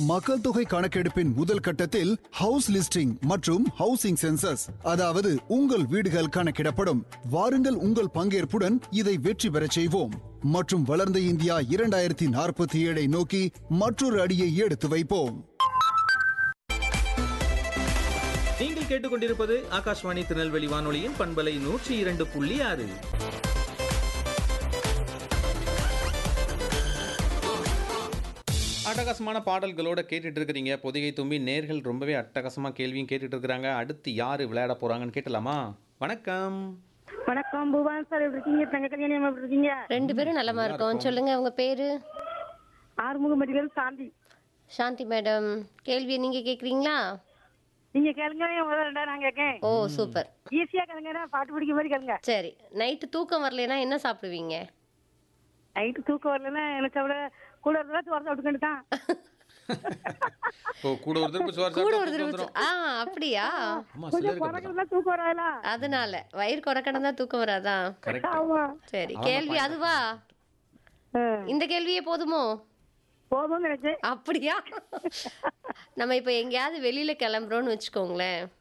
மக்கள் தொகை கணக்கெடுப்பின் முதல் கட்டத்தில் ஹவுஸ் லிஸ்டிங் மற்றும் ஹவுசிங் சென்சஸ் அதாவது உங்கள் வீடுகள் கணக்கிடப்படும் வாருங்கள் உங்கள் பங்கேற்புடன் இதை வெற்றி பெறச் செய்வோம் மற்றும் வளர்ந்த இந்தியா இரண்டாயிரத்தி நாற்பத்தி ஏழை நோக்கி மற்றொரு அடியை எடுத்து வைப்போம் நீங்கள் கேட்டுக்கொண்டிருப்பது ஆகாஷ்வாணி திருநெல்வேலி வானொலியின் பண்பலை நூற்றி இரண்டு புள்ளி ஆறு அட்டகாசமான பாடல்களோட கேட்டுட்டு இருக்கிறீங்க பொதிகை தும்பி நேர்கள் ரொம்பவே அட்டகாசமா கேள்வியும் கேட்டுட்டு இருக்கிறாங்க அடுத்து யாரு விளையாட போறாங்கன்னு கேட்டலாமா வணக்கம் வணக்கம் பூபான் சார் எப்படி இருக்கீங்க தங்க கல்யாணம் எப்படி இருக்கீங்க ரெண்டு பேரும் நலமா இருக்கோம் சொல்லுங்க உங்க பேரு ஆறுமுகமதிகள் சாந்தி சாந்தி மேடம் கேள்வியை நீங்க கேக்குறீங்களா நீங்க கேளுங்க முதல்ல ரெண்டா நான் கேட்கேன் ஓ சூப்பர் ஈஸியா கேளுங்க பாட்டு பிடிக்க மாதிரி கேளுங்க சரி நைட்டு தூக்கம் வரலைன்னா என்ன சாப்பிடுவீங்க நைட்டு தூக்கம் வரலன்னா எனக்கு விட கூட இருந்தா சோறு சாப்பிட்டுக்கிட்டு தான் ஓ கூட ஒரு திருப்பி சோறு கூட சாப்பிட்டா ஒரு தூக்கம் தடவை வந்துரும். ஆ அப்படியா ஆமா கொஞ்சம் சிலருக்கு குறைக்கிறதா தூக்கம் வராதா அதனால வயிறு குறைக்கணும் தான் தூக்கம் வராதா கரெக்ட் ஆமா சரி கேள்வி அதுவா ஆ, இந்த கேள்வியே போதுமோ போதும் நினைச்சேன் அப்படியா நம்ம இப்ப எங்கேயாவது வெளியில கிளம்புறோம்னு வச்சுக்கோங்களேன்